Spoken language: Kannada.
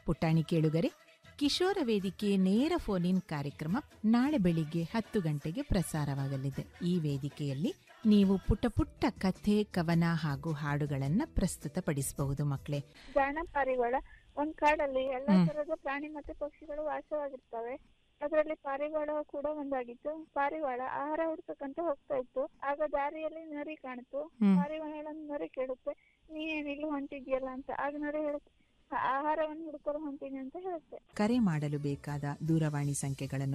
ಪುಟಾಣಿ ಕೇಳುಗರೆ ಕಿಶೋರ ವೇದಿಕೆ ನೇರ ಫೋನ್ ಇನ್ ಕಾರ್ಯಕ್ರಮ ನಾಳೆ ಬೆಳಿಗ್ಗೆ ಹತ್ತು ಗಂಟೆಗೆ ಪ್ರಸಾರವಾಗಲಿದೆ ಈ ವೇದಿಕೆಯಲ್ಲಿ ನೀವು ಪುಟ್ಟ ಪುಟ್ಟ ಕಥೆ ಕವನ ಹಾಗೂ ಹಾಡುಗಳನ್ನ ಪ್ರಸ್ತುತಪಡಿಸಬಹುದು ಮಕ್ಕಳೇ ಜಾಣ ಪಾರಿವಾಳ ಒಂದ್ ಕಾಡಲ್ಲಿ ಎಲ್ಲಾ ಹ್ಮ್. ತರದ ಪ್ರಾಣಿ ಮತ್ತೆ ಪಕ್ಷಿಗಳು ವಾಸವಾಗಿರ್ತವೆ ಅದರಲ್ಲಿ ಪಾರಿವಾಳ ಕೂಡ ಒಂದಾಗಿತ್ತು ಪಾರಿವಾಳ ಆಹಾರ ಹುಡ್ಕಕ್ಕಂತ ಹೋಗ್ತಾ ಇತ್ತು ಆಗ ದಾರಿಯಲ್ಲಿ ನರಿ ಕಾಣಿತು ಹ್ಮ್. ಪಾರಿವಾಳ ನರಿ ಕೇಳುತ್ತೆ ನೀನ್ ಇಲ್ಲಿ ಹೊಂಟಿದ್ಯಲ್ಲ ಅಂತ ಆಗ ನರಿ ಹೇಳುತ್ತೆ ಆಹಾರವನ್ನು ಹುಡ್ಕಲು ಹೊಂಟೀನಿ ಅಂತ ಹೇಳುತ್ತೆ ಕರೆ ಮಾಡಲು ಬೇಕಾದ ದೂರವಾಣಿ ಸಂಖ್ಯೆಗಳನ್ನು